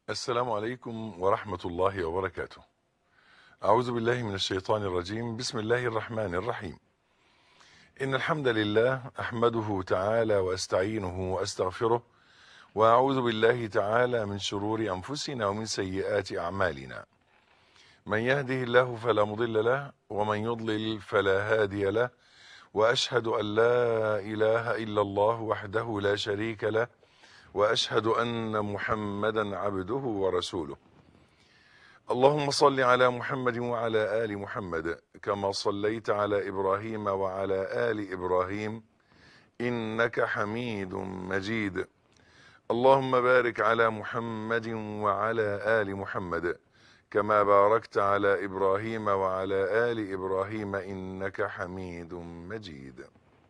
السلام عليكم ورحمة الله وبركاته. أعوذ بالله من الشيطان الرجيم، بسم الله الرحمن الرحيم. إن الحمد لله أحمده تعالى وأستعينه وأستغفره، وأعوذ بالله تعالى من شرور أنفسنا ومن سيئات أعمالنا. من يهده الله فلا مضل له، ومن يضلل فلا هادي له، وأشهد أن لا إله إلا الله وحده لا شريك له، واشهد ان محمدا عبده ورسوله اللهم صل على محمد وعلى ال محمد كما صليت على ابراهيم وعلى ال ابراهيم انك حميد مجيد اللهم بارك على محمد وعلى ال محمد كما باركت على ابراهيم وعلى ال ابراهيم انك حميد مجيد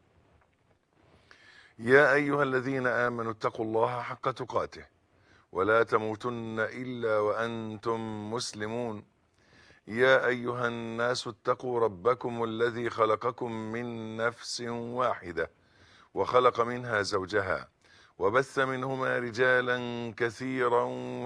يا ايها الذين امنوا اتقوا الله حق تقاته ولا تموتن الا وانتم مسلمون يا ايها الناس اتقوا ربكم الذي خلقكم من نفس واحده وخلق منها زوجها وبث منهما رجالا كثيرا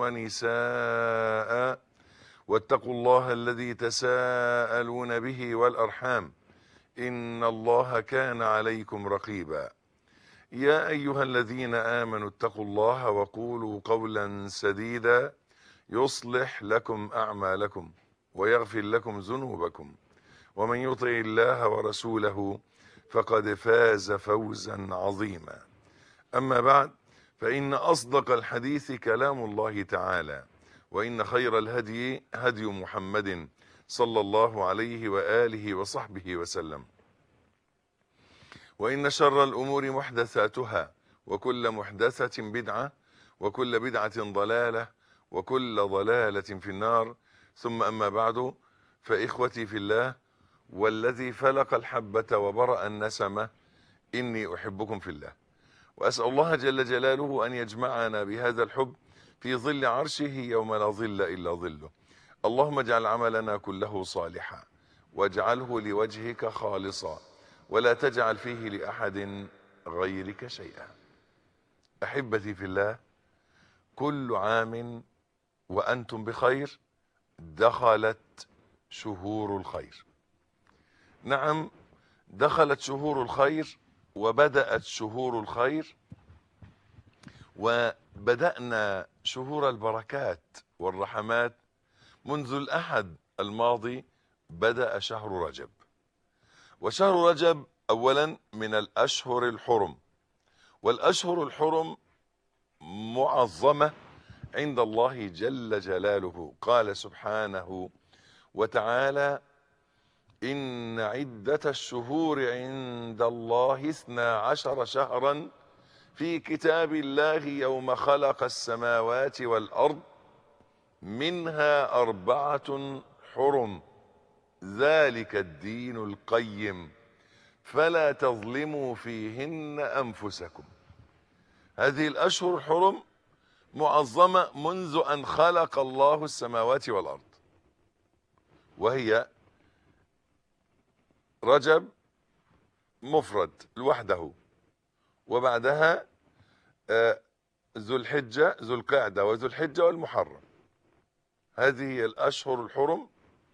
ونساء واتقوا الله الذي تساءلون به والارحام ان الله كان عليكم رقيبا يا ايها الذين امنوا اتقوا الله وقولوا قولا سديدا يصلح لكم اعمالكم ويغفر لكم ذنوبكم ومن يطع الله ورسوله فقد فاز فوزا عظيما اما بعد فان اصدق الحديث كلام الله تعالى وان خير الهدي هدي محمد صلى الله عليه واله وصحبه وسلم وإن شر الأمور محدثاتها وكل محدثة بدعة وكل بدعة ضلالة وكل ضلالة في النار ثم أما بعد فإخوتي في الله والذي فلق الحبة وبرأ النسمة إني أحبكم في الله وأسأل الله جل جلاله أن يجمعنا بهذا الحب في ظل عرشه يوم لا ظل إلا ظله اللهم اجعل عملنا كله صالحا واجعله لوجهك خالصا ولا تجعل فيه لأحد غيرك شيئا أحبتي في الله كل عام وأنتم بخير دخلت شهور الخير نعم دخلت شهور الخير وبدأت شهور الخير وبدأنا شهور البركات والرحمات منذ الأحد الماضي بدأ شهر رجب وشهر رجب اولا من الاشهر الحرم والاشهر الحرم معظمه عند الله جل جلاله قال سبحانه وتعالى ان عده الشهور عند الله اثنا عشر شهرا في كتاب الله يوم خلق السماوات والارض منها اربعه حرم ذلك الدين القيم فلا تظلموا فيهن انفسكم هذه الاشهر الحرم معظمه منذ ان خلق الله السماوات والارض وهي رجب مفرد لوحده وبعدها ذو الحجه ذو القعده وذو الحجه والمحرم هذه هي الاشهر الحرم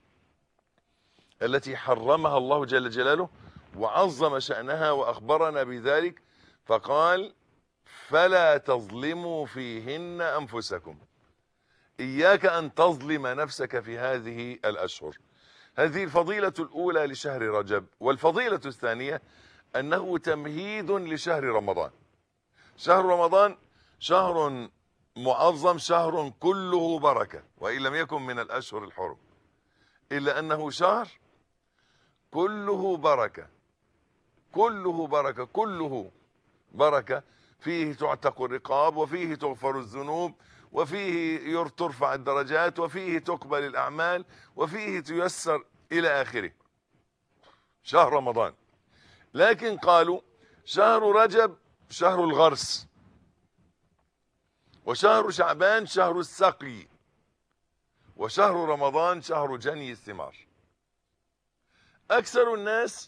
التي حرمها الله جل جلاله وعظم شأنها وأخبرنا بذلك فقال فلا تظلموا فيهن أنفسكم إياك أن تظلم نفسك في هذه الأشهر هذه الفضيلة الأولى لشهر رجب والفضيلة الثانية أنه تمهيد لشهر رمضان شهر رمضان شهر معظم شهر كله بركة وإن لم يكن من الأشهر الحرم إلا أنه شهر كله بركة كله بركة كله بركة فيه تعتق الرقاب وفيه تغفر الذنوب وفيه ترفع الدرجات وفيه تقبل الأعمال وفيه تيسر إلى آخره شهر رمضان لكن قالوا شهر رجب شهر الغرس وشهر شعبان شهر السقي وشهر رمضان شهر جني الثمار أكثر الناس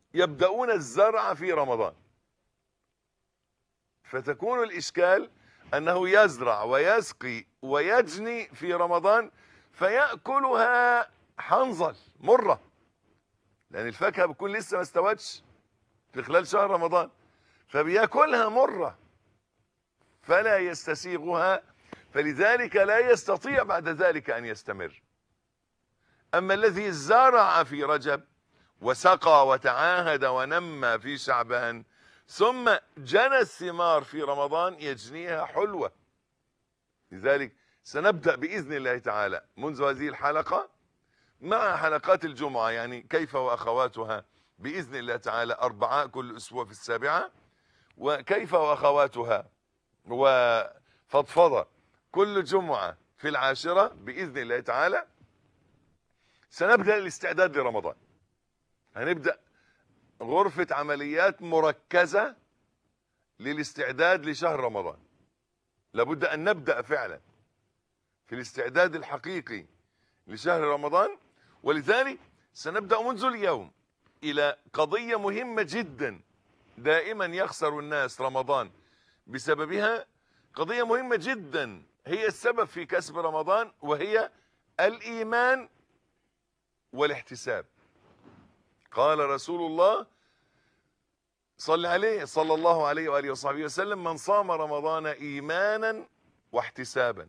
يبدأون الزرع في رمضان فتكون الإشكال أنه يزرع ويسقي ويجني في رمضان فيأكلها حنظل مرة لأن الفاكهة بتكون لسه ما استوتش في خلال شهر رمضان فبياكلها مرة فلا يستسيغها فلذلك لا يستطيع بعد ذلك أن يستمر أما الذي زرع في رجب وسقى وتعاهد ونمى في شعبان ثم جنى الثمار في رمضان يجنيها حلوة لذلك سنبدأ بإذن الله تعالى منذ هذه الحلقة مع حلقات الجمعة يعني كيف وأخواتها بإذن الله تعالى أربعاء كل أسبوع في السابعة وكيف وأخواتها وفضفضة كل جمعة في العاشرة بإذن الله تعالى سنبدأ الاستعداد لرمضان هنبدأ غرفة عمليات مركزة للاستعداد لشهر رمضان لابد أن نبدأ فعلا في الاستعداد الحقيقي لشهر رمضان ولذلك سنبدأ منذ اليوم إلى قضية مهمة جدا دائما يخسر الناس رمضان بسببها قضية مهمة جدا هي السبب في كسب رمضان وهي الإيمان والاحتساب قال رسول الله صلى عليه صلى الله عليه وآله وصحبه وسلم من صام رمضان إيمانا واحتسابا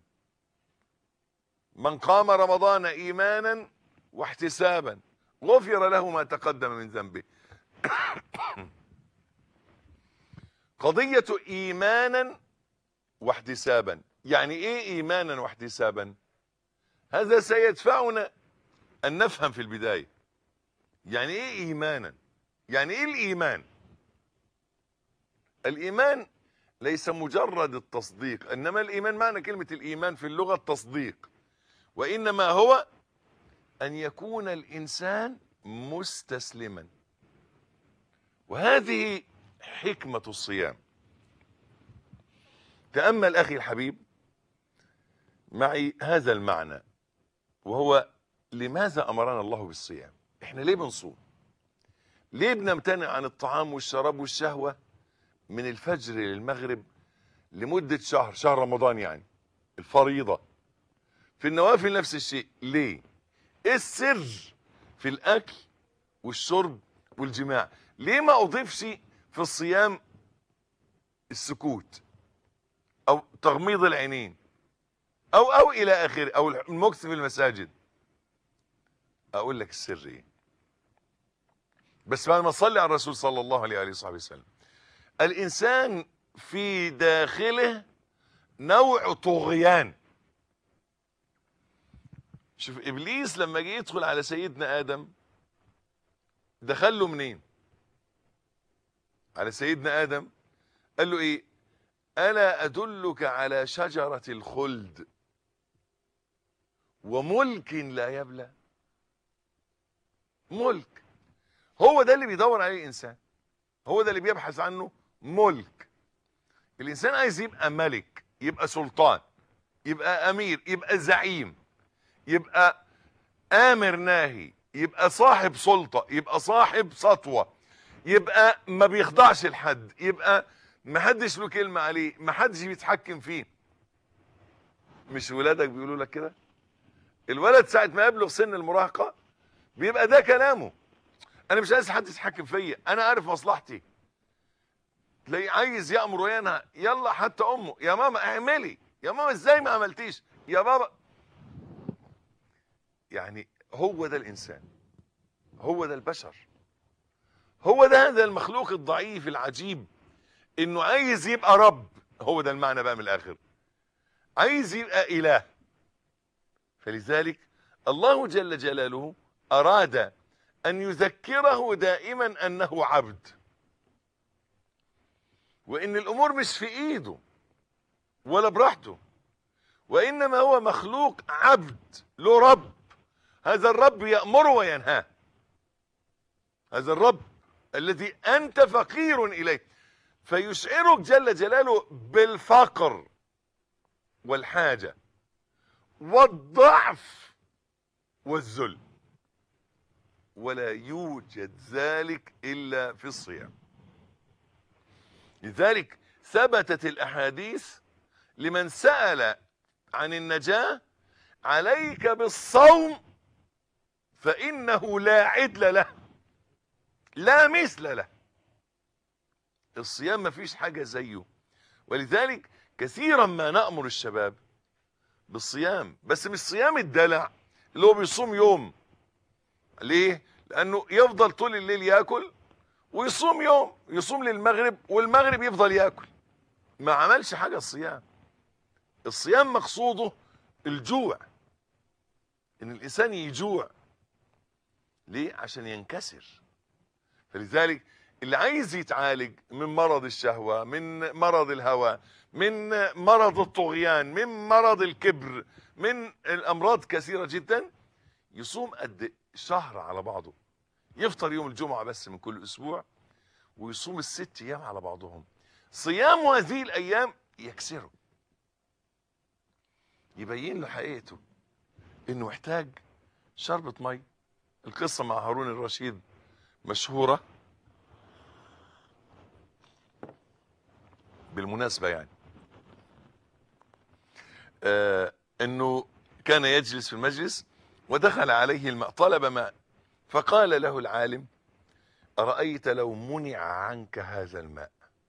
من قام رمضان إيمانا واحتسابا غفر له ما تقدم من ذنبه قضية إيمانا واحتسابا يعني إيه إيمانا واحتسابا هذا سيدفعنا أن نفهم في البداية يعني إيه إيمانا يعني إيه الإيمان الإيمان ليس مجرد التصديق إنما الإيمان معنى كلمة الإيمان في اللغة التصديق وإنما هو أن يكون الإنسان مستسلما وهذه حكمة الصيام تأمل أخي الحبيب معي هذا المعنى وهو لماذا أمرنا الله بالصيام احنا ليه بنصوم ليه بنمتنع عن الطعام والشراب والشهوة من الفجر للمغرب لمدة شهر شهر رمضان يعني الفريضة في النوافل نفس الشيء ليه ايه السر في الاكل والشرب والجماع ليه ما اضيفش في الصيام السكوت او تغميض العينين او او الى اخره او المكث في المساجد اقول لك السر ايه بس بعد ما صلي على الرسول صلى الله عليه وآله وصحبه وسلم الانسان في داخله نوع طغيان شوف ابليس لما جه يدخل على سيدنا ادم دخل له منين على سيدنا ادم قال له ايه الا ادلك على شجره الخلد وملك لا يبلى ملك هو ده اللي بيدور عليه الانسان هو ده اللي بيبحث عنه ملك الانسان عايز يبقى ملك يبقى سلطان يبقى امير يبقى زعيم يبقى امر ناهي يبقى صاحب سلطه يبقى صاحب سطوه يبقى ما بيخضعش لحد يبقى ما حدش له كلمه عليه ما حدش بيتحكم فيه مش ولادك بيقولوا لك كده الولد ساعه ما يبلغ سن المراهقه بيبقى ده كلامه انا مش عايز حد يتحكم فيا انا عارف مصلحتي تلاقيه عايز يامر وينهى يلا حتى امه يا ماما اعملي يا ماما ازاي ما عملتيش يا بابا يعني هو ده الانسان هو ده البشر هو ده هذا المخلوق الضعيف العجيب انه عايز يبقى رب هو ده المعنى بقى من الاخر عايز يبقى اله فلذلك الله جل جلاله اراد ان يذكره دائما انه عبد وان الامور مش في ايده ولا براحته وانما هو مخلوق عبد له رب هذا الرب يأمره وينهاه هذا الرب الذي أنت فقير إليه فيشعرك جل جلاله بالفقر والحاجة والضعف والذل ولا يوجد ذلك إلا في الصيام لذلك ثبتت الأحاديث لمن سأل عن النجاة عليك بالصوم فإنه لا عدل له لا مثل له الصيام ما فيش حاجة زيه ولذلك كثيرا ما نأمر الشباب بالصيام بس مش صيام الدلع اللي هو بيصوم يوم ليه لأنه يفضل طول الليل يأكل ويصوم يوم يصوم للمغرب والمغرب يفضل يأكل ما عملش حاجة الصيام الصيام مقصوده الجوع ان الانسان يجوع ليه عشان ينكسر فلذلك اللي عايز يتعالج من مرض الشهوة من مرض الهوى من مرض الطغيان من مرض الكبر من الامراض كثيرة جدا يصوم قد شهر على بعضه يفطر يوم الجمعة بس من كل اسبوع ويصوم الست ايام على بعضهم صيام هذه الايام يكسره يبين له حقيقته انه محتاج شربة مي القصة مع هارون الرشيد مشهورة بالمناسبة يعني آه انه كان يجلس في المجلس ودخل عليه الماء طلب ماء فقال له العالم أرأيت لو منع عنك هذا الماء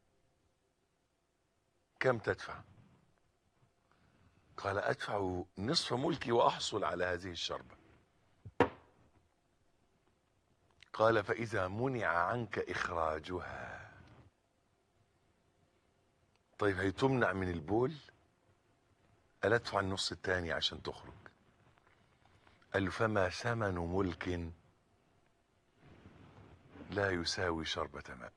كم تدفع قال أدفع نصف ملكي وأحصل على هذه الشربة قال فإذا منع عنك إخراجها طيب هي تمنع من البول قال ادفع النص الثاني عشان تخرج قال له فما ثمن ملك لا يساوي شربة ماء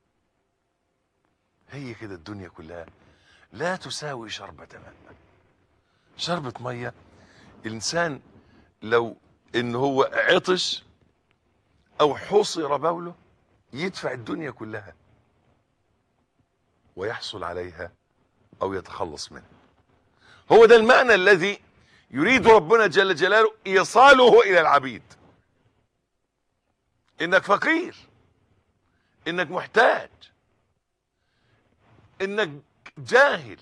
هي كده الدنيا كلها لا تساوي شربة ماء شربة مية الإنسان لو إن هو عطش أو حصر بوله يدفع الدنيا كلها ويحصل عليها أو يتخلص منها هو ده المعنى الذي يريد ربنا جل جلاله إيصاله إلى العبيد إنك فقير إنك محتاج إنك جاهل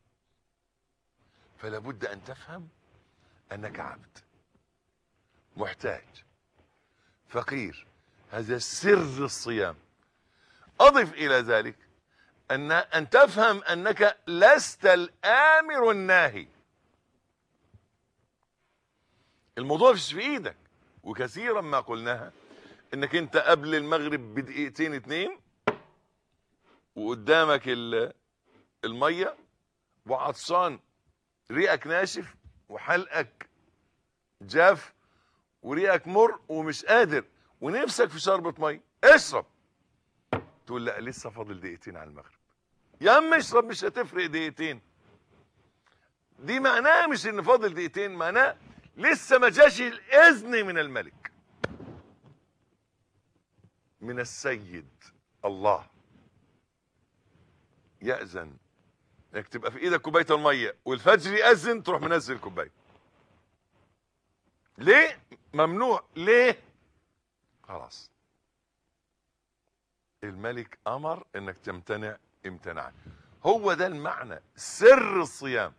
فلا بد أن تفهم أنك عبد محتاج فقير هذا سر الصيام أضف إلى ذلك أن أن تفهم أنك لست الآمر الناهي الموضوع مش في إيدك وكثيرا ما قلناها انك انت قبل المغرب بدقيقتين اتنين وقدامك المية وعطشان ريقك ناشف وحلقك جاف وريقك مر ومش قادر ونفسك في شربة مية اشرب تقول لا لسه فاضل دقيقتين على المغرب يا عم اشرب مش هتفرق دقيقتين دي معناها مش ان فاضل دقيقتين معناها لسه ما جاش الاذن من الملك من السيد الله يأذن انك تبقى في ايدك كوبايه الميه والفجر يأذن تروح منزل الكوبايه ليه ممنوع ليه خلاص الملك امر انك تمتنع امتناع هو ده المعنى سر الصيام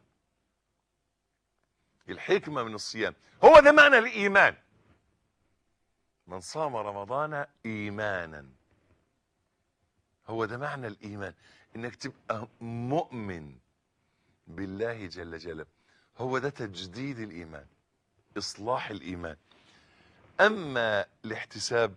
الحكمه من الصيام هو ده معنى الايمان من صام رمضان ايمانا هو ده معنى الايمان انك تبقى مؤمن بالله جل جلاله هو ده تجديد الايمان اصلاح الايمان اما الاحتساب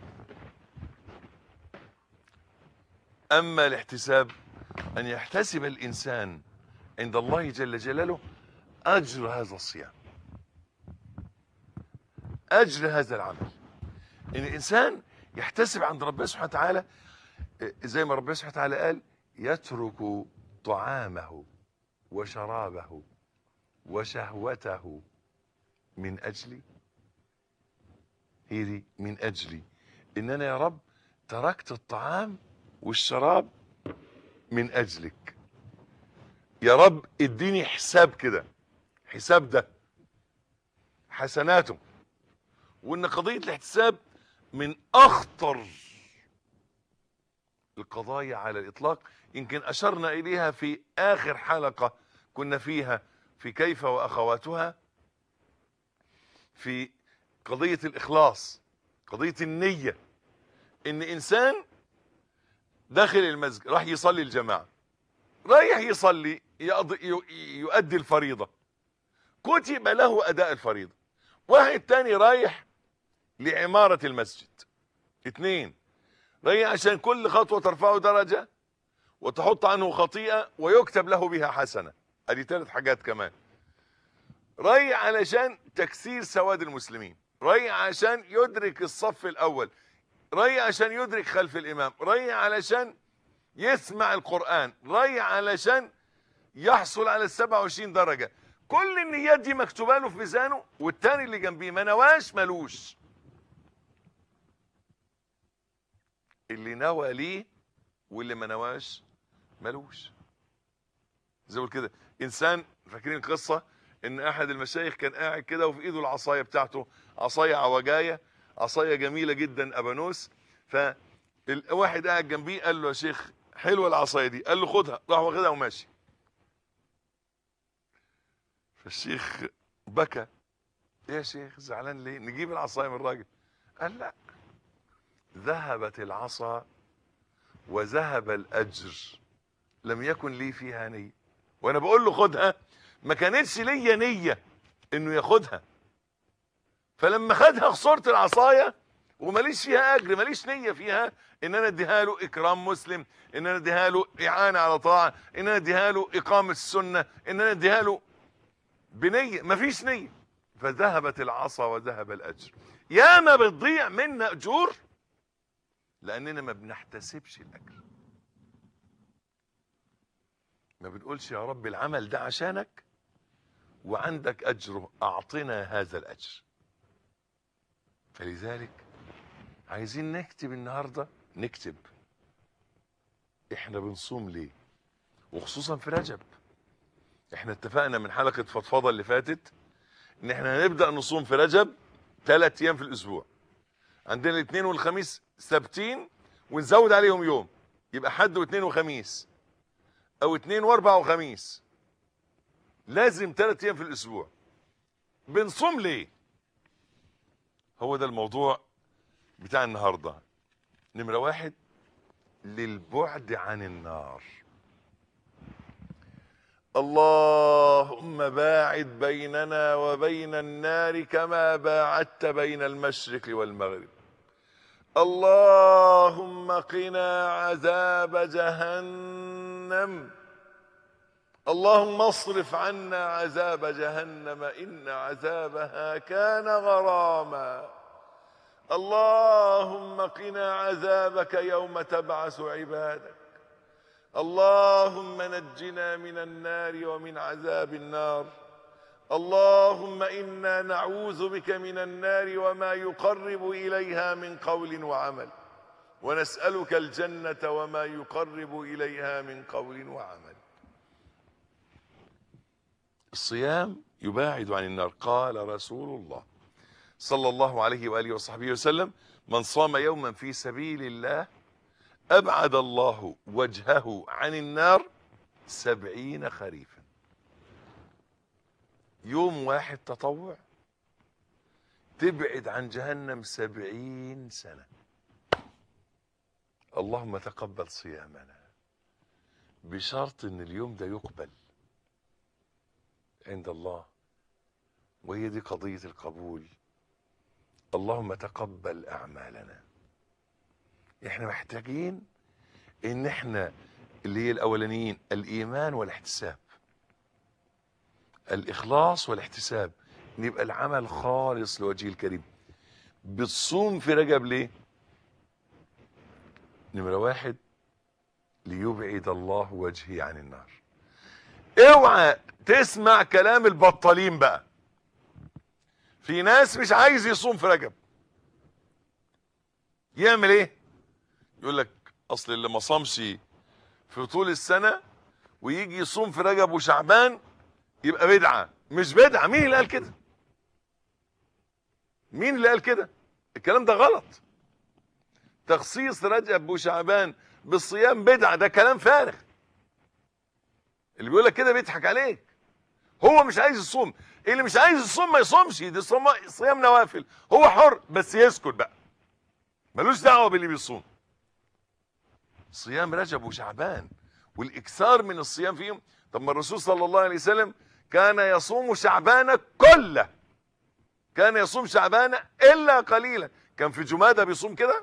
اما الاحتساب ان يحتسب الانسان عند الله جل جلاله اجر هذا الصيام اجر هذا العمل ان الانسان يحتسب عند ربنا سبحانه وتعالى زي ما ربنا سبحانه وتعالى قال يترك طعامه وشرابه وشهوته من اجلي هي دي من اجلي ان انا يا رب تركت الطعام والشراب من اجلك يا رب اديني حساب كده حساب ده حسناته وان قضيه الاحتساب من اخطر القضايا على الاطلاق يمكن اشرنا اليها في اخر حلقه كنا فيها في كيف واخواتها في قضية الاخلاص قضية النية ان انسان داخل المسجد راح يصلي الجماعة رايح يصلي يقضي يؤدي الفريضة كتب له اداء الفريضة واحد تاني رايح لعمارة المسجد اتنين رايح عشان كل خطوة ترفعه درجة وتحط عنه خطيئة ويكتب له بها حسنة ادي ثلاث حاجات كمان رايح علشان تكسير سواد المسلمين رايح عشان يدرك الصف الاول رايح عشان يدرك خلف الامام رايح علشان يسمع القرآن رايح علشان يحصل على ال 27 درجة كل النيات دي مكتوبه له في ميزانه والتاني اللي جنبيه ما نواش ملوش اللي نوى ليه واللي ما نواش ملوش زي ما كده انسان فاكرين القصه ان احد المشايخ كان قاعد كده وفي ايده العصايه بتاعته عصايه عوجايه عصايه جميله جدا ابانوس فواحد قاعد جنبيه قال له يا شيخ حلوه العصايه دي قال له خدها راح واخدها وماشي فالشيخ بكى يا شيخ زعلان ليه نجيب العصايه من الراجل قال لا ذهبت العصا وذهب الاجر لم يكن لي فيها نيه وانا بقول له خدها ما كانتش ليا نيه انه ياخدها فلما خدها خسرت العصايه وماليش فيها اجر ماليش نيه فيها ان انا اديها له اكرام مسلم ان انا اديها له اعانه على طاعه ان انا اديها له اقامه السنه ان انا اديها له بنيه مفيش نيه فذهبت العصا وذهب الاجر ياما بتضيع منا اجور لاننا ما بنحتسبش الاجر ما بنقولش يا رب العمل ده عشانك وعندك اجره اعطنا هذا الاجر فلذلك عايزين نكتب النهارده نكتب احنا بنصوم ليه وخصوصا في رجب احنا اتفقنا من حلقه فضفضه اللي فاتت ان احنا هنبدا نصوم في رجب ثلاث ايام في الاسبوع عندنا الاثنين والخميس ثابتين ونزود عليهم يوم يبقى حد واثنين وخميس او اثنين واربع وخميس لازم ثلاث ايام في الاسبوع بنصوم ليه هو ده الموضوع بتاع النهارده نمره واحد للبعد عن النار اللهم باعد بيننا وبين النار كما باعدت بين المشرق والمغرب اللهم قنا عذاب جهنم اللهم اصرف عنا عذاب جهنم ان عذابها كان غراما اللهم قنا عذابك يوم تبعث عبادك اللهم نجنا من النار ومن عذاب النار اللهم انا نعوذ بك من النار وما يقرب اليها من قول وعمل ونسالك الجنه وما يقرب اليها من قول وعمل الصيام يباعد عن النار قال رسول الله صلى الله عليه واله وصحبه وسلم من صام يوما في سبيل الله ابعد الله وجهه عن النار سبعين خريفا يوم واحد تطوع تبعد عن جهنم سبعين سنة اللهم تقبل صيامنا بشرط ان اليوم ده يقبل عند الله وهي دي قضية القبول اللهم تقبل اعمالنا احنا محتاجين ان احنا اللي هي الاولانيين الايمان والاحتساب الاخلاص والاحتساب نبقى العمل خالص لوجه الكريم بتصوم في رجب ليه نمرة واحد ليبعد الله وجهي عن النار اوعى تسمع كلام البطالين بقى في ناس مش عايز يصوم في رجب يعمل ايه يقول لك اصل اللي ما صامش في طول السنه ويجي يصوم في رجب وشعبان يبقى بدعه مش بدعه مين اللي قال كده مين اللي قال كده الكلام ده غلط تخصيص رجب وشعبان بالصيام بدعه ده كلام فارغ اللي بيقول لك كده بيضحك عليك هو مش عايز يصوم اللي مش عايز يصوم ما يصومش دي صوم- صيام نوافل هو حر بس يسكت بقى ملوش دعوه باللي بيصوم صيام رجب وشعبان والاكثار من الصيام فيهم طب ما الرسول صلى الله عليه وسلم كان يصوم شعبان كله كان يصوم شعبان الا قليلا كان في جمادة بيصوم كده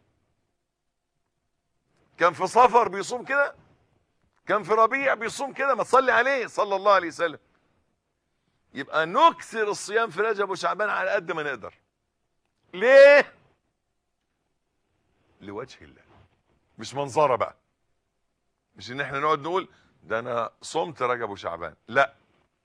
كان في صفر بيصوم كده كان في ربيع بيصوم كده ما تصلي عليه صلى الله عليه وسلم يبقى نكثر الصيام في رجب وشعبان على قد ما نقدر ليه لوجه الله مش منظره بقى مش ان احنا نقعد نقول ده انا صمت رجب وشعبان لا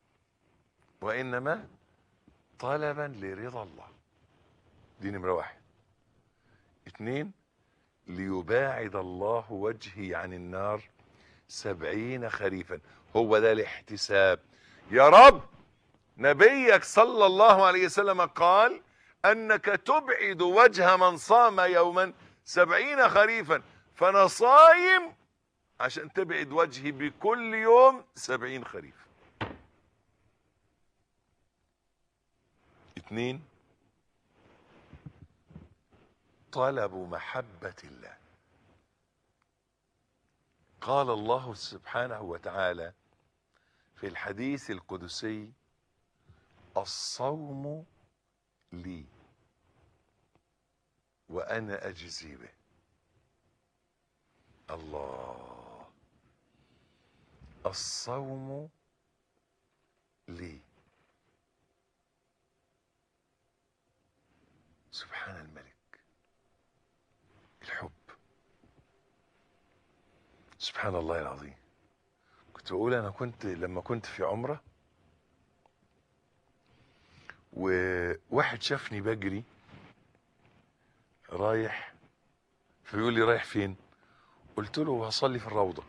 وانما طلبا لرضا الله دي نمره واحد اتنين ليباعد الله وجهي عن النار سبعين خريفا هو ده الاحتساب يا رب نبيك صلى الله عليه وسلم قال انك تبعد وجه من صام يوما سبعين خريفا فانا صايم عشان تبعد وجهي بكل يوم سبعين خريف اتنين طلب محبة الله قال الله سبحانه وتعالى في الحديث القدسي الصوم لي وانا اجزي به الله الصوم لي سبحان الملك الحب سبحان الله العظيم كنت بقول انا كنت لما كنت في عمره وواحد شافني بجري رايح فيقول لي رايح فين قلت له هصلي في الروضه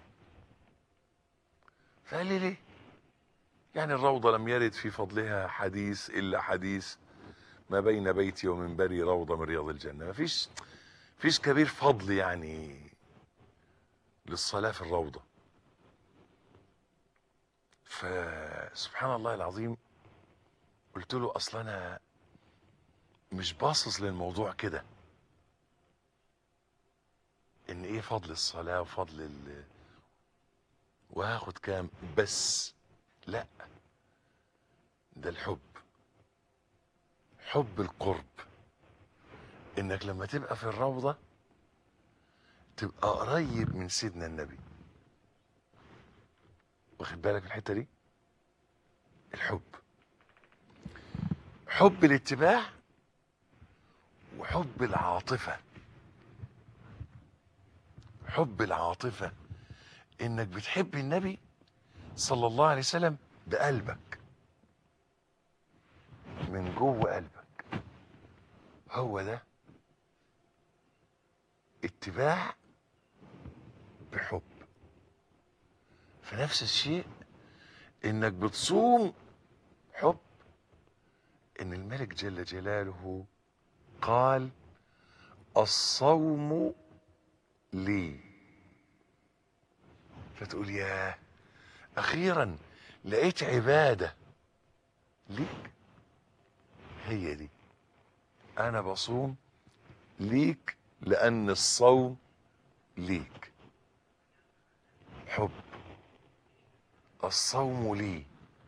فقال لي ليه يعني الروضه لم يرد في فضلها حديث الا حديث ما بين بيتي ومنبري روضه من رياض الجنه ما فيش فيش كبير فضل يعني للصلاه في الروضه فسبحان الله العظيم قلت له اصل انا مش باصص للموضوع كده ان ايه فضل الصلاه وفضل ال وهاخد كام بس لا ده الحب حب القرب انك لما تبقى في الروضه تبقى قريب من سيدنا النبي واخد بالك من الحته دي الحب حب الاتباع وحب العاطفه حب العاطفه انك بتحب النبي صلى الله عليه وسلم بقلبك من جوه قلبك هو ده اتباع بحب فنفس الشيء انك بتصوم حب ان الملك جل جلاله قال الصوم لي فتقول ياه اخيرا لقيت عباده ليك هي دي انا بصوم ليك لان الصوم ليك حب الصوم لي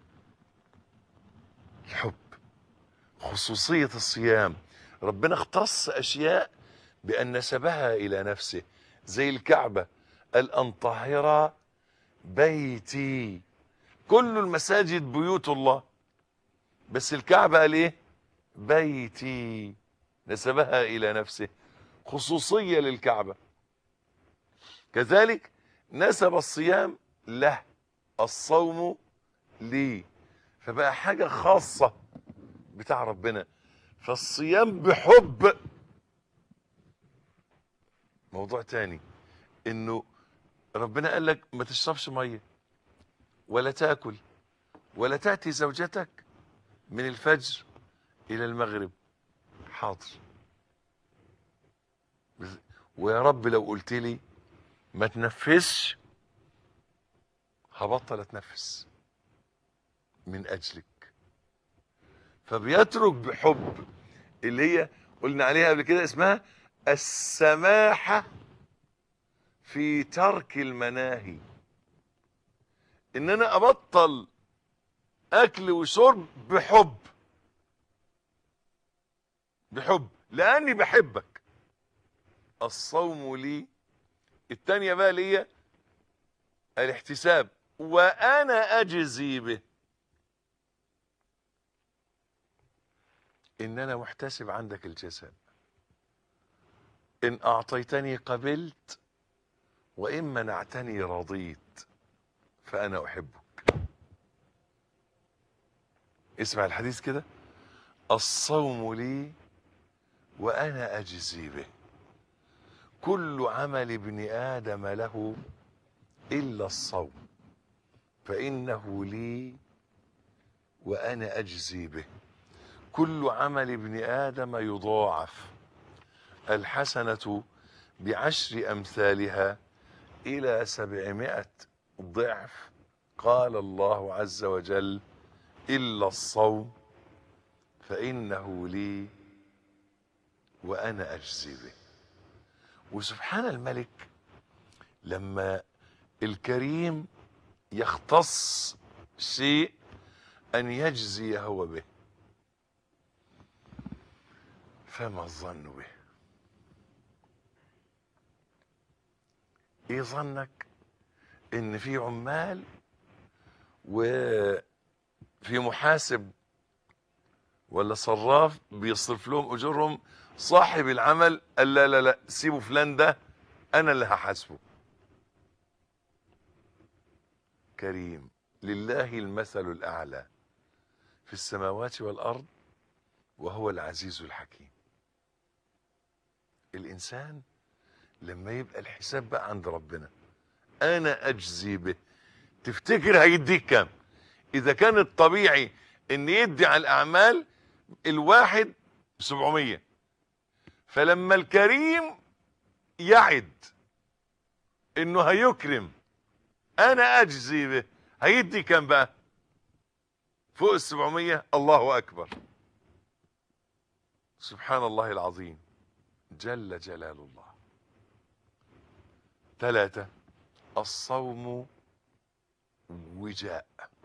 الحب خصوصية الصيام ربنا اختص أشياء بأن نسبها إلى نفسه زي الكعبة قال أن طهر بيتي كل المساجد بيوت الله بس الكعبة قال إيه بيتي نسبها إلى نفسه خصوصية للكعبة كذلك نسب الصيام له الصوم لي فبقى حاجة خاصة بتاع ربنا فالصيام بحب موضوع تاني انه ربنا قال لك ما تشربش ميه ولا تاكل ولا تاتي زوجتك من الفجر الى المغرب حاضر ويا رب لو قلت لي ما تنفسش هبطل اتنفس من اجلك فبيترك بحب اللي هي قلنا عليها قبل كده اسمها السماحة في ترك المناهي ان انا ابطل اكل وشرب بحب بحب لاني بحبك الصوم لي التانية بقى ليا الاحتساب وانا اجزي به ان انا محتسب عندك الجزاء ان اعطيتني قبلت وان منعتني رضيت فانا احبك اسمع الحديث كده الصوم لي وانا اجزي به كل عمل ابن ادم له الا الصوم فانه لي وانا اجزي به كل عمل ابن ادم يضاعف الحسنه بعشر امثالها الى سبعمائه ضعف قال الله عز وجل الا الصوم فانه لي وانا اجزي به وسبحان الملك لما الكريم يختص شيء ان يجزي هو به فما الظن به ايه ظنك ان في عمال وفي محاسب ولا صراف بيصرف لهم اجورهم صاحب العمل قال لا لا لا سيبوا فلان ده انا اللي هحاسبه كريم لله المثل الاعلى في السماوات والارض وهو العزيز الحكيم الانسان لما يبقى الحساب بقى عند ربنا انا اجزي به تفتكر هيديك كام اذا كان الطبيعي ان يدي على الاعمال الواحد 700 فلما الكريم يعد انه هيكرم انا اجزي به هيدي كام بقى فوق ال 700 الله اكبر سبحان الله العظيم جل جلال الله ثلاثة الصوم وجاء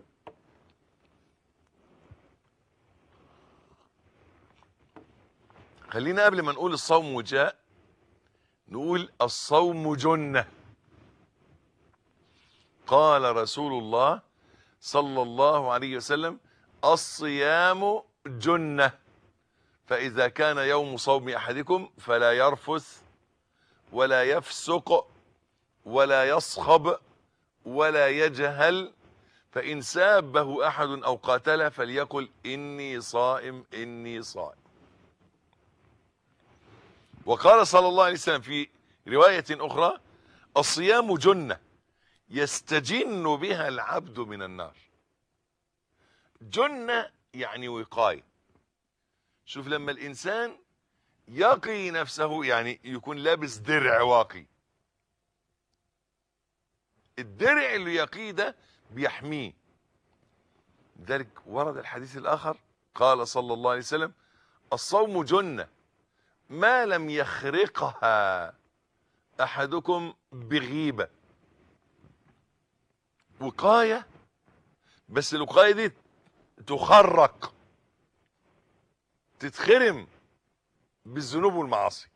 خلينا قبل ما نقول الصوم وجاء نقول الصوم جنة قال رسول الله صلى الله عليه وسلم الصيام جنة فإذا كان يوم صوم أحدكم فلا يرفث ولا يفسق ولا يصخب ولا يجهل فإن سابه أحد أو قاتله فليقل إني صائم إني صائم وقال صلى الله عليه وسلم في رواية أخرى الصيام جنة يستجن بها العبد من النار جنة يعني وقاية شوف لما الإنسان يقي نفسه يعني يكون لابس درع واقي الدرع اللي يقيه ده بيحميه ذلك ورد الحديث الآخر قال صلى الله عليه وسلم الصوم جنة ما لم يخرقها أحدكم بغيبة وقاية بس الوقاية دي تخرق تتخرم بالذنوب والمعاصي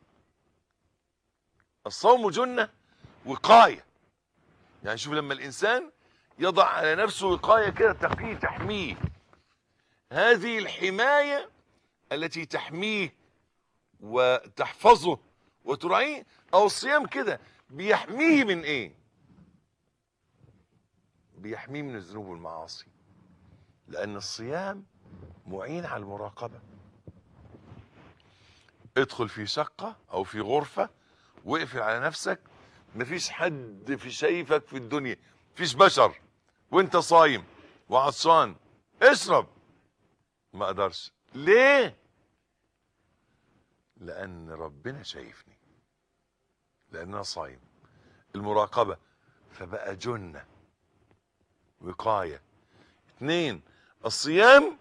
الصوم جنة وقاية يعني شوف لما الإنسان يضع على نفسه وقاية كده تقيه تحميه هذه الحماية التي تحميه وتحفظه وتراعيه أو الصيام كده بيحميه من إيه بيحميه من الذنوب والمعاصي لأن الصيام معين على المراقبة ادخل في شقة أو في غرفة واقفل على نفسك مفيش حد في شايفك في الدنيا مفيش بشر وانت صايم وعطشان اشرب ما اقدرش ليه لان ربنا شايفني لان انا صايم المراقبه فبقى جنه وقاية اثنين الصيام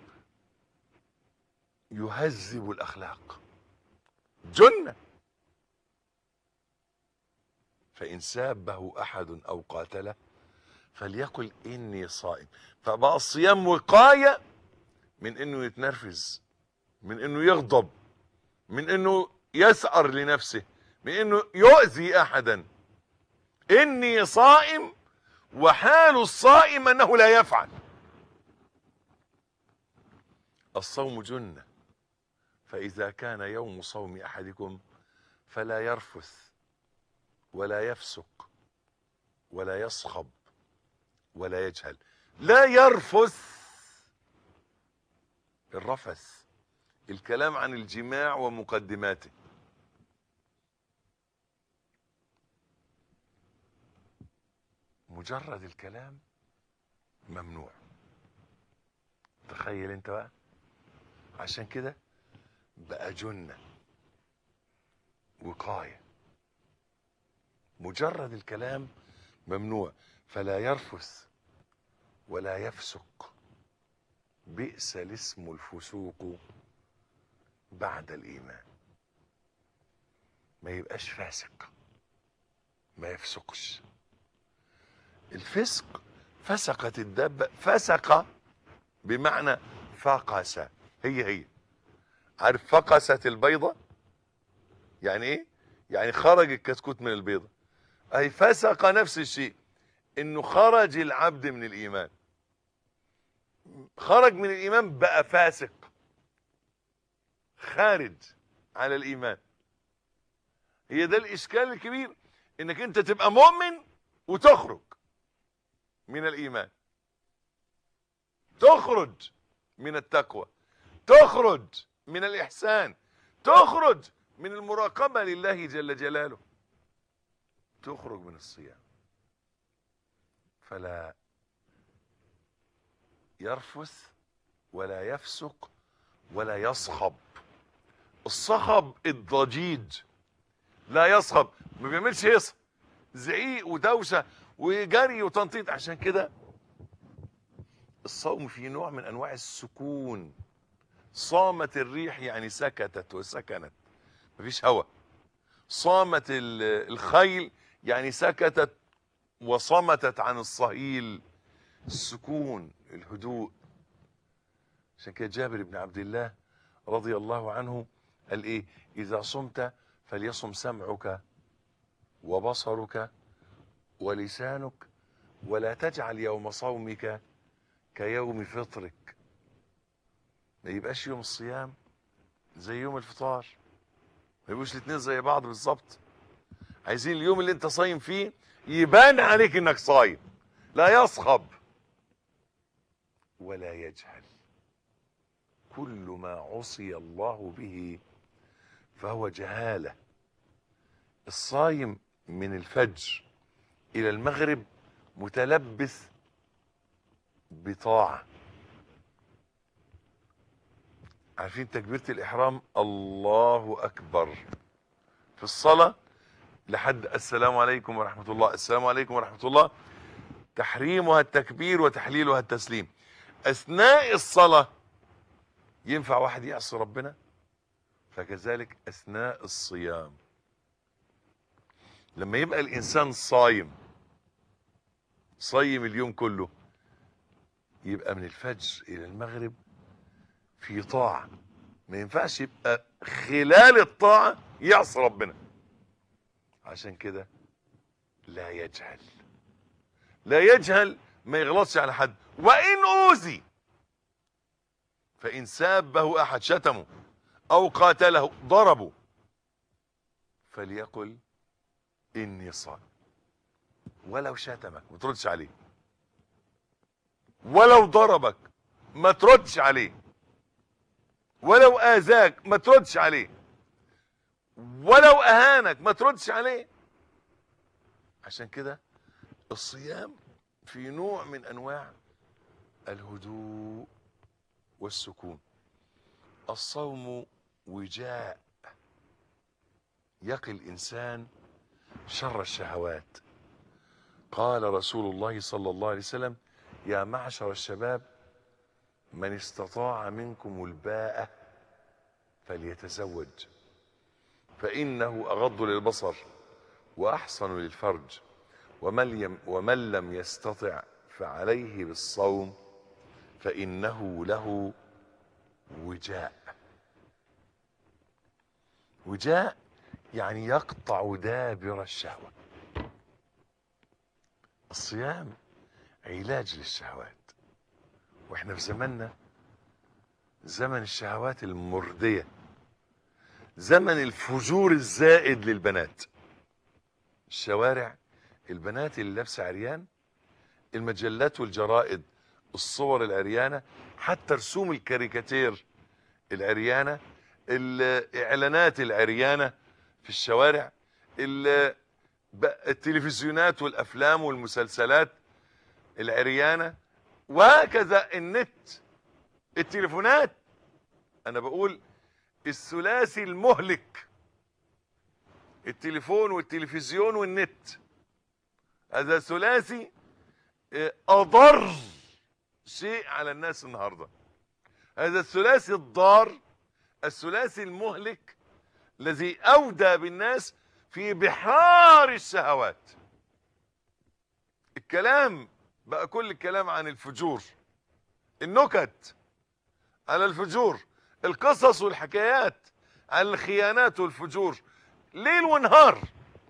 يهذب الأخلاق جنة فإن سابه أحد أو قاتله فليقل إني صائم فبقى الصيام وقاية من إنه يتنرفز من إنه يغضب من إنه يسأر لنفسه من إنه يؤذي أحدا إني صائم وحال الصائم أنه لا يفعل الصوم جنة فإذا كان يوم صوم أحدكم فلا يرفث ولا يفسق ولا يصخب ولا يجهل لا يرفث الرفث الكلام عن الجماع ومقدماته مجرد الكلام ممنوع تخيل انت بقى عشان كده بقى جنة وقاية مجرد الكلام ممنوع فلا يرفث ولا يفسق بئس الاسم الفسوق بعد الإيمان ما يبقاش فاسق ما يفسقش الفسق فسقت الدابة فسق بمعنى فقس هي هي عارف فقست البيضة يعني ايه يعني خرج الكتكوت من البيضة اي فسق نفس الشيء انه خرج العبد من الايمان خرج من الايمان بقى فاسق خارج على الايمان هي ده الاشكال الكبير انك انت تبقى مؤمن وتخرج من الايمان تخرج من التقوى تخرج من الاحسان تخرج من المراقبه لله جل جلاله تخرج من الصيام فلا يرفث ولا يفسق ولا يصخب الصخب الضجيج لا يصخب ما بيعملش هيصه زعيق ودوشه وجري وتنطيط عشان كده الصوم فيه نوع من انواع السكون صامت الريح يعني سكتت وسكنت مفيش هوا صامت الخيل يعني سكتت وصمتت عن الصهيل السكون الهدوء عشان كده جابر بن عبد الله رضي الله عنه قال ايه اذا صمت فليصم سمعك وبصرك ولسانك ولا تجعل يوم صومك كيوم فطرك ما يبقاش يوم الصيام زي يوم الفطار ما يبقوش الاثنين زي بعض بالظبط عايزين اليوم اللي انت صايم فيه يبان عليك انك صايم لا يصخب ولا يجهل كل ما عصي الله به فهو جهاله الصايم من الفجر الى المغرب متلبس بطاعه عارفين تكبيره الاحرام الله اكبر في الصلاه لحد السلام عليكم ورحمه الله السلام عليكم ورحمه الله تحريمها التكبير وتحليلها التسليم اثناء الصلاه ينفع واحد يعصي ربنا فكذلك اثناء الصيام لما يبقى الانسان صايم صايم اليوم كله يبقى من الفجر الى المغرب في طاعه ما ينفعش يبقى خلال الطاعه يعصي ربنا عشان كده لا يجهل لا يجهل ما يغلطش على حد وان اوذي فان سابه احد شتمه او قاتله ضربه فليقل اني صائم ولو شتمك ما تردش عليه ولو ضربك ما تردش عليه ولو اذاك ما تردش عليه ولو اهانك ما تردش عليه عشان كده الصيام في نوع من انواع الهدوء والسكون الصوم وجاء يقي الانسان شر الشهوات قال رسول الله صلى الله عليه وسلم يا معشر الشباب من استطاع منكم الباءة فليتزوج فإنه أغض للبصر وأحصن للفرج ومن, يم ومن لم يستطع فعليه بالصوم فإنه له وجاء وجاء يعني يقطع دابر الشهوة الصيام علاج للشهوات واحنا في زماننا زمن الشهوات المردية زمن الفجور الزائد للبنات الشوارع البنات اللي لابسه عريان المجلات والجرائد الصور العريانة حتى رسوم الكاريكاتير العريانة الاعلانات العريانة في الشوارع التلفزيونات والافلام والمسلسلات العريانة وهكذا النت التليفونات انا بقول الثلاثي المهلك التليفون والتلفزيون والنت هذا ثلاثي اضر شيء على الناس النهارده هذا الثلاثي الضار الثلاثي المهلك الذي اودى بالناس في بحار الشهوات الكلام بقى كل الكلام عن الفجور النكت على الفجور القصص والحكايات عن الخيانات والفجور ليل ونهار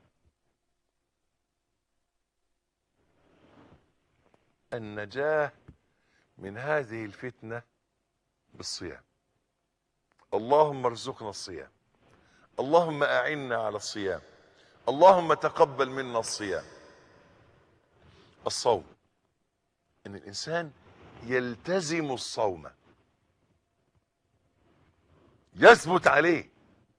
النجاة من هذه الفتنة بالصيام اللهم ارزقنا الصيام اللهم أعنا على الصيام اللهم تقبل منا الصيام الصوم ان الانسان يلتزم الصوم يثبت عليه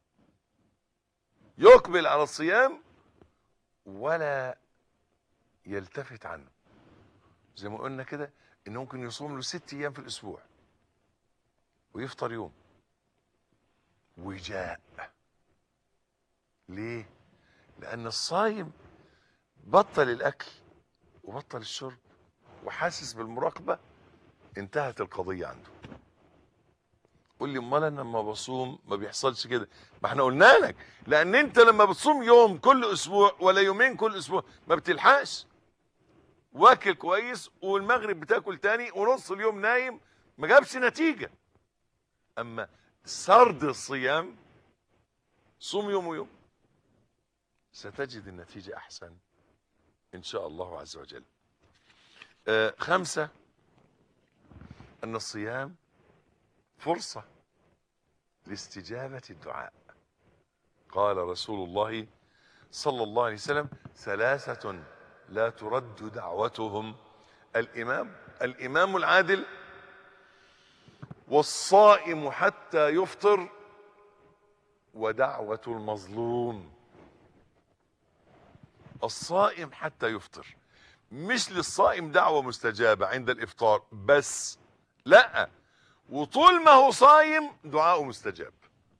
يقبل على الصيام ولا يلتفت عنه زي ما قلنا كده ان ممكن يصوم له ست ايام في الاسبوع ويفطر يوم وجاء ليه لان الصايم بطل الاكل وبطل الشرب وحاسس بالمراقبه انتهت القضيه عنده قول لي امال انا لما بصوم ما بيحصلش كده ما احنا قلنا لك لان انت لما بتصوم يوم كل اسبوع ولا يومين كل اسبوع ما بتلحقش واكل كويس والمغرب بتاكل تاني ونص اليوم نايم ما جابش نتيجه اما سرد الصيام صوم يوم ويوم ستجد النتيجه احسن ان شاء الله عز وجل آه خمسه ان الصيام فرصه لاستجابه الدعاء قال رسول الله صلى الله عليه وسلم ثلاثه لا ترد دعوتهم الامام الامام العادل والصائم حتى يفطر ودعوه المظلوم الصائم حتى يفطر مش للصائم دعوه مستجابه عند الافطار بس لا وطول ما هو صايم دعاءه مستجاب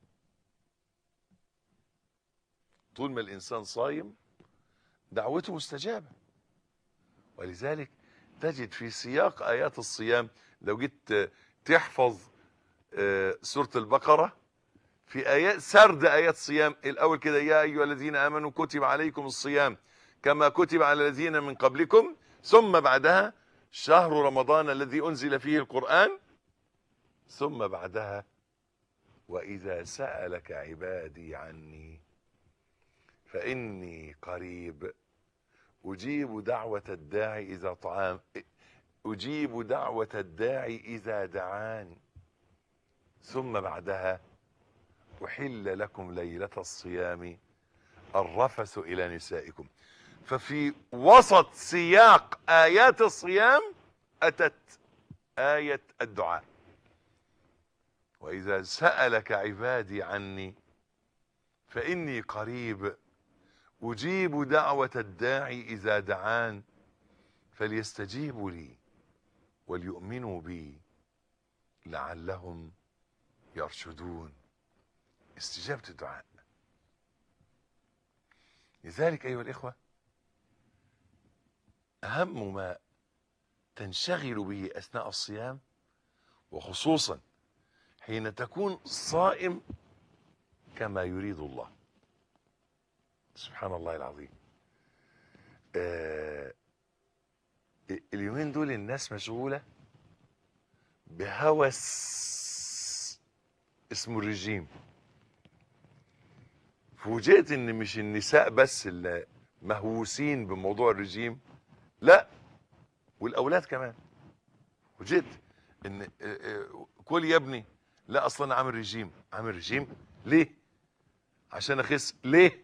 طول ما الانسان صايم دعوته مستجابه ولذلك تجد في سياق ايات الصيام لو جيت تحفظ سوره البقره في ايات سرد ايات صيام الاول كده يا ايها الذين امنوا كتب عليكم الصيام كما كتب على الذين من قبلكم ثم بعدها شهر رمضان الذي انزل فيه القران ثم بعدها واذا سالك عبادي عني فاني قريب أجيب دعوة الداعي إذا طعام أجيب دعوة الداعي إذا دعاني ثم بعدها أحل لكم ليلة الصيام الرفث إلى نسائكم ففي وسط سياق آيات الصيام أتت آية الدعاء وإذا سألك عبادي عني فإني قريب أجيب دعوة الداعي إذا دعان فليستجيبوا لي وليؤمنوا بي لعلهم يرشدون استجابة الدعاء لذلك أيها الإخوة أهم ما تنشغل به اثناء الصيام وخصوصا حين تكون صائم كما يريد الله سبحان الله العظيم آه اليومين دول الناس مشغولة بهوس اسمه الرجيم فوجئت ان مش النساء بس اللي مهووسين بموضوع الرجيم لا والاولاد كمان فوجئت ان آه، آه، كل يا ابني لا اصلا انا عامل رجيم عامل رجيم ليه عشان اخس ليه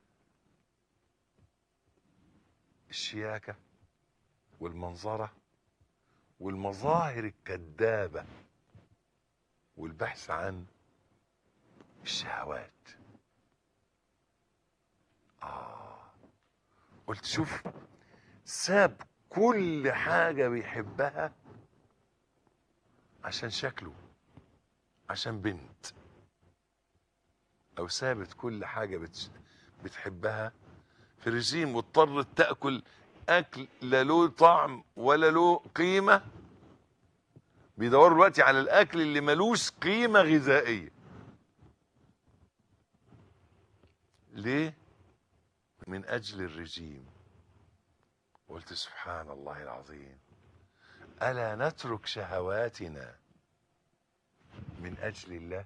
الشياكه والمنظره والمظاهر الكذابه والبحث عن الشهوات اه قلت شوف ساب كل حاجه بيحبها عشان شكله عشان بنت او سابت كل حاجه بتش... بتحبها في رجيم واضطرت تاكل اكل لا له طعم ولا له قيمه بيدوروا دلوقتي على الاكل اللي ملوش قيمه غذائيه ليه من اجل الرجيم قلت سبحان الله العظيم الا نترك شهواتنا من اجل الله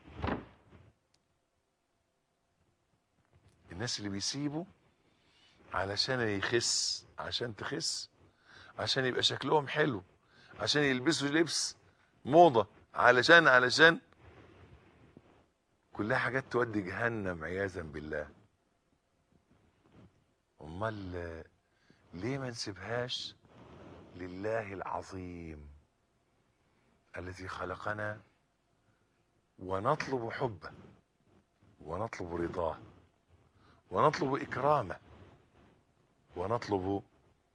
الناس اللي بيسيبوا علشان يخس عشان تخس عشان يبقى شكلهم حلو عشان يلبسوا لبس موضة علشان علشان كلها حاجات تودي جهنم عياذا بالله امال ليه ما نسيبهاش لله العظيم الذي خلقنا ونطلب حبه ونطلب رضاه ونطلب اكرامه ونطلب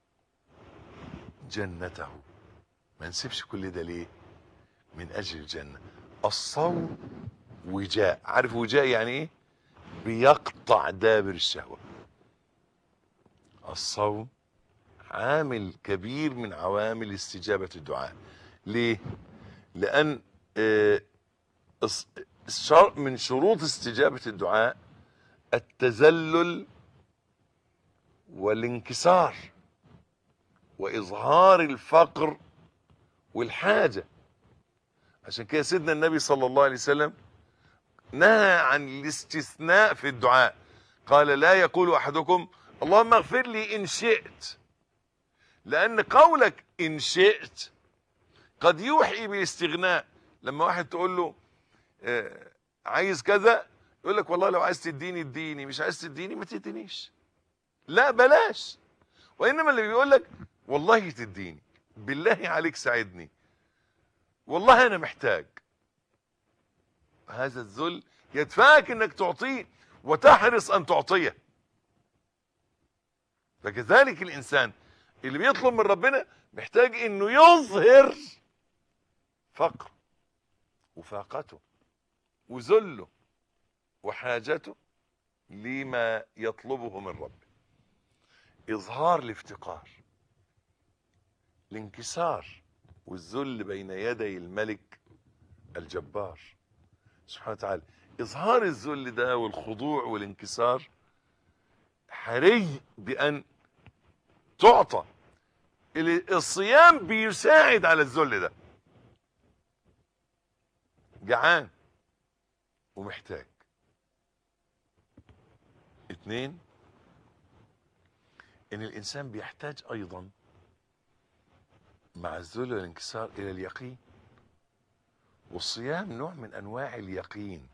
جنته ما نسيبش كل ده ليه من اجل الجنه الصوم وجاء عارف وجاء يعني ايه بيقطع دابر الشهوه الصوم عامل كبير من عوامل استجابه الدعاء ليه لان آه، الص- الشر- من شروط استجابه الدعاء التذلل والانكسار واظهار الفقر والحاجه عشان كده سيدنا النبي صلى الله عليه وسلم نهى عن الاستثناء في الدعاء قال لا يقول احدكم اللهم اغفر لي ان شئت لان قولك ان شئت قد يوحي بالاستغناء لما واحد تقول له آه، عايز كذا يقول لك والله لو عايز تديني اديني مش عايز تديني ما تدينيش لا بلاش وانما اللي بيقول لك والله تديني بالله عليك ساعدني والله انا محتاج هذا الذل يدفعك انك تعطيه وتحرص ان تعطيه فكذلك الانسان اللي بيطلب من ربنا محتاج انه يظهر فقر وفاقته وذله وحاجته لما يطلبه من ربه اظهار الافتقار الانكسار والذل بين يدي الملك الجبار سبحانه وتعالى اظهار الذل ده والخضوع والانكسار حري بان تعطى ال- الصيام بيساعد على الذل ده جعان ومحتاج اتنين ان الانسان بيحتاج ايضا مع الذل والانكسار الى اليقين والصيام نوع من انواع اليقين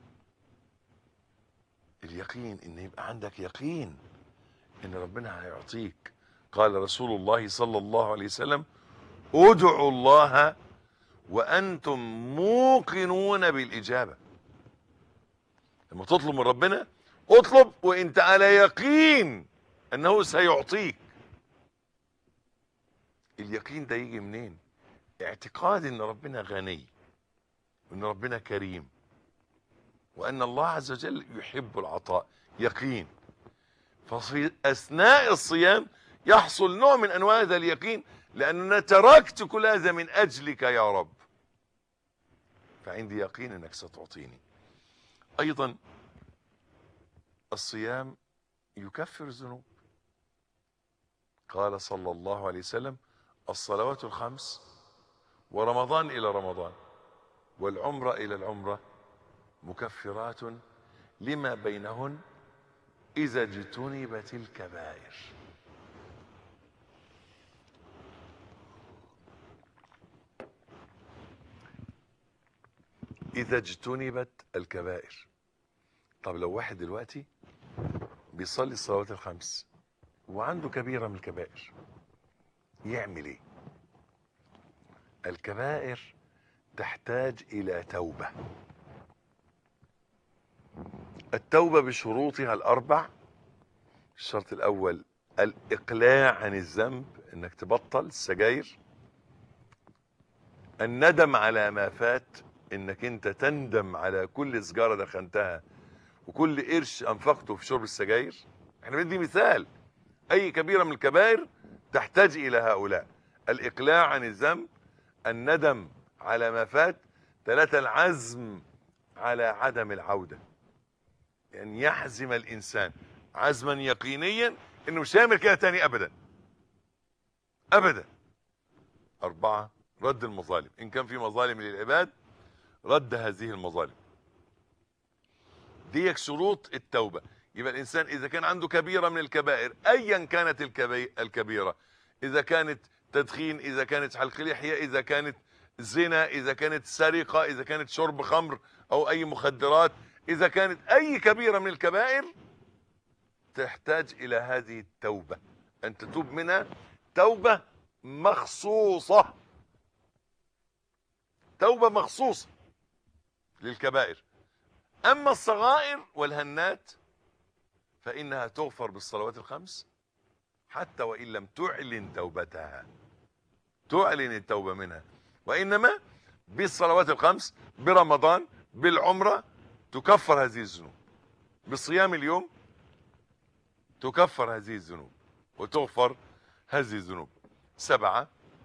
اليقين ان يبقى عندك يقين ان ربنا هيعطيك قال رسول الله صلى الله عليه وسلم ادعوا الله وانتم موقنون بالاجابه لما تطلب من ربنا اطلب وانت على يقين انه سيعطيك اليقين ده يجي منين اعتقاد ان ربنا غني وان ربنا كريم وان الله عز وجل يحب العطاء يقين ففي اثناء الصيام يحصل نوع من انواع هذا اليقين لأن أنا تركت كل هذا من أجلك يا رب فعندي يقين أنك ستعطيني أيضا الصيام يكفر الذنوب قال صلى الله عليه وسلم الصلوات الخمس ورمضان إلى رمضان والعمرة إلى العمرة مكفرات لما بينهن إذا اجتنبت الكبائر إذا اجتنبت الكبائر طب لو واحد دلوقتي بيصلي الصلوات الخمس وعنده كبيرة من الكبائر يعمل ايه الكبائر تحتاج إلى توبة التوبة بشروطها الأربع الشرط الأول الإقلاع عن الذنب إنك تبطل السجاير الندم على ما فات إنك أنت تندم على كل سجارة دخنتها وكل قرش أنفقته في شرب السجاير احنا بندي مثال أي كبيرة من الكبائر تحتاج إلى هؤلاء الإقلاع عن الذنب الندم على ما فات ثلاثة العزم على عدم العودة أن يعني يحزم الإنسان عزما يقينيا إنه مش هيعمل كده تاني أبدا أبدا أربعة رد المظالم إن كان في مظالم للعباد رد هذه المظالم دي شروط التوبة يبقى الإنسان إذا كان عنده كبيرة من الكبائر أيا كانت الكبي... الكبيرة إذا كانت تدخين إذا كانت حلق لحية إذا كانت زنا إذا كانت سرقة إذا كانت شرب خمر أو أي مخدرات إذا كانت أي كبيرة من الكبائر تحتاج إلى هذه التوبة أن تتوب منها توبة مخصوصة توبة مخصوصة للكبائر أما الصغائر والهنات فإنها تغفر بالصلوات الخمس حتى وإن لم تعلن توبتها تعلن التوبة منها وإنما بالصلوات الخمس برمضان بالعمرة تكفر هذه الذنوب بصيام اليوم تكفر هذه الذنوب وتغفر هذه الذنوب سبعة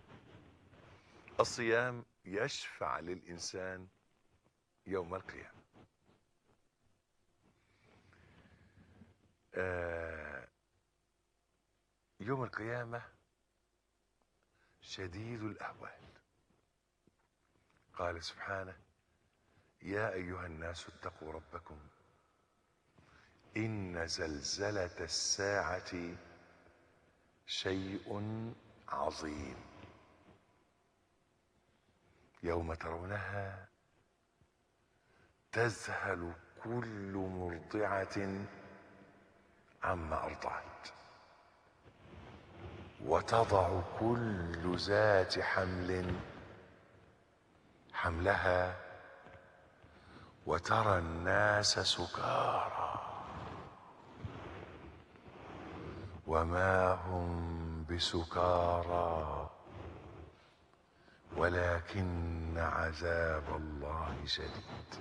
الصيام يشفع للإنسان يوم القيامة آه يوم القيامة شديد الأهوال قال سبحانه يا أيها الناس اتقوا ربكم إن زلزلة الساعة شيء عظيم يوم ترونها تذهل كل مرضعة عما أرضعت وتضع كل ذات حمل حملها وترى الناس سكارى وما هم بسكارى ولكن عذاب الله شديد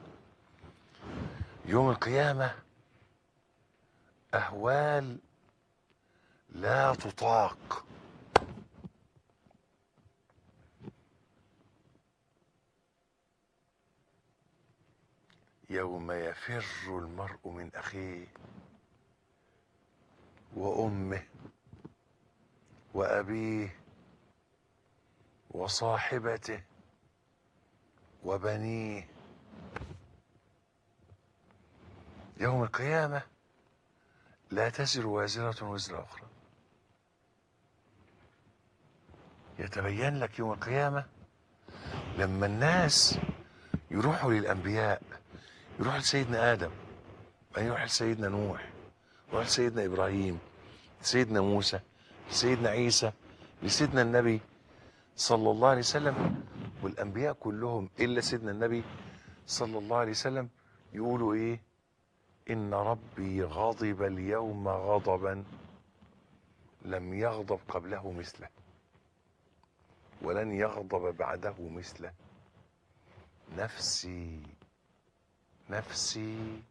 يوم القيامة أهوال لا تطاق يوم يفر المرء من أخيه وأمه وأبيه وصاحبته وبنيه يوم القيامة لا تزر وازرة وزر أخرى يتبين لك يوم القيامة لما الناس يروحوا للأنبياء يروح لسيدنا آدم بعدين يروح لسيدنا نوح يروح لسيدنا إبراهيم سيدنا موسى سيدنا عيسى لسيدنا النبي صلى الله عليه وسلم والأنبياء كلهم إلا سيدنا النبي صلى الله عليه وسلم يقولوا إيه إن ربي غضب اليوم غضبا لم يغضب قبله مثله ولن يغضب بعده مثله نفسي نفسي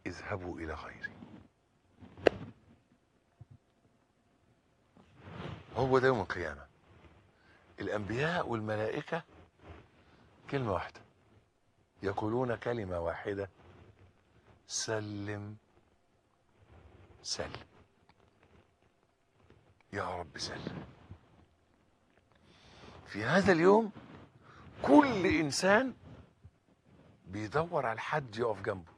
اذهبوا إلى غيري هو ده يوم القيامة الأنبياء والملائكة كلمة واحدة يقولون كلمة واحدة سلم سلم يا رب سلم في هذا اليوم كل إنسان بيدور على حد يقف جنبه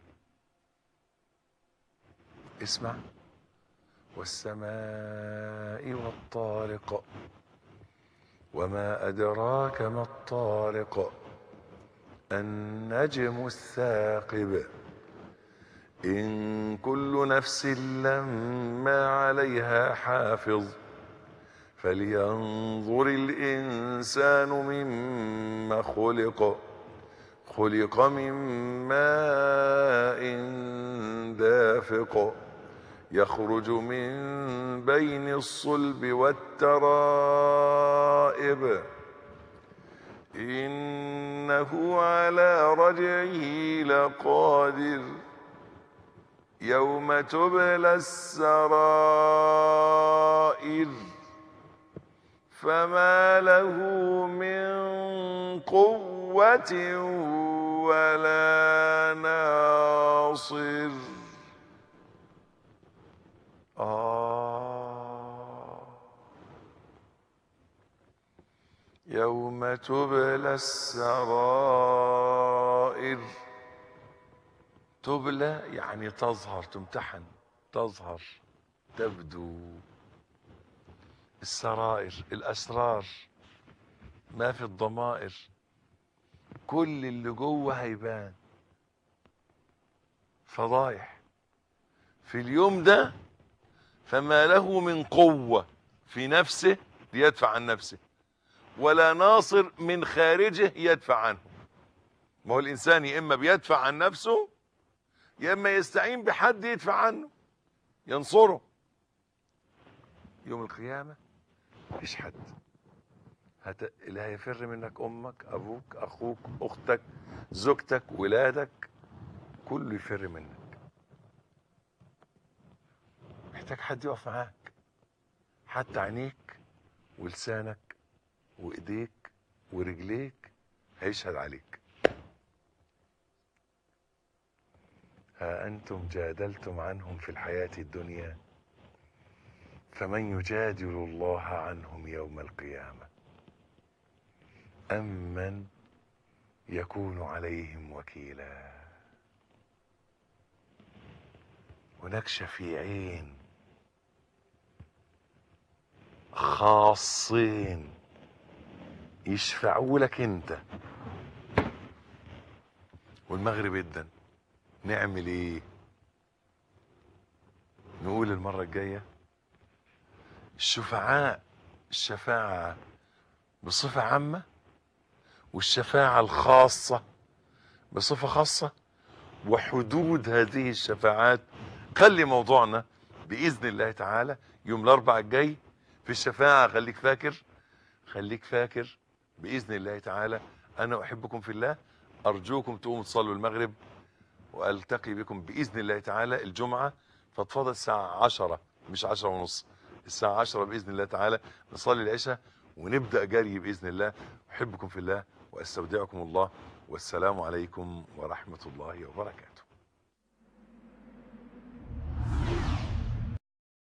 اسمع والسماء والطارق وما أدراك ما الطارق النجم الثاقب إن كل نفس لما عليها حافظ فلينظر الإنسان مما خلق خلق من ماء دافق يخرج من بين الصلب والترائب إنه على رجعه لقادر يوم تبلى السرائر فما له من قوة ولا ناصر آه يوم تبلى السرائر تبلى يعني تظهر تمتحن تظهر تبدو السرائر الأسرار ما في الضمائر كل اللي جوه هيبان فضايح في اليوم ده فما له من قوة في نفسه ليدفع عن نفسه ولا ناصر من خارجه يدفع عنه ما هو الإنسان يا إما بيدفع عن نفسه يا إما يستعين بحد يدفع عنه ينصره يوم القيامة مفيش حد هت... اللي هيفر منك أمك أبوك أخوك أختك زوجتك ولادك كله يفر منك محتاج حد يقف معاك حتى عينيك ولسانك وايديك ورجليك هيشهد عليك ها انتم جادلتم عنهم في الحياه الدنيا فمن يجادل الله عنهم يوم القيامه امن يكون عليهم وكيلا هناك شفيعين خاصين يشفعوا لك انت والمغرب جدا نعمل ايه نقول المرة الجاية الشفعاء الشفاعة بصفة عامة والشفاعة الخاصة بصفة خاصة وحدود هذه الشفاعات خلي موضوعنا بإذن الله تعالى يوم الأربع الجاي في الشفاعة خليك فاكر خليك فاكر بإذن الله تعالى أنا أحبكم في الله أرجوكم تقوموا تصلوا المغرب وألتقي بكم بإذن الله تعالى الجمعة فاتفضل الساعة عشرة مش عشرة ونص الساعة عشرة بإذن الله تعالى نصلي العشاء ونبدأ جري بإذن الله أحبكم في الله وأستودعكم الله والسلام عليكم ورحمة الله وبركاته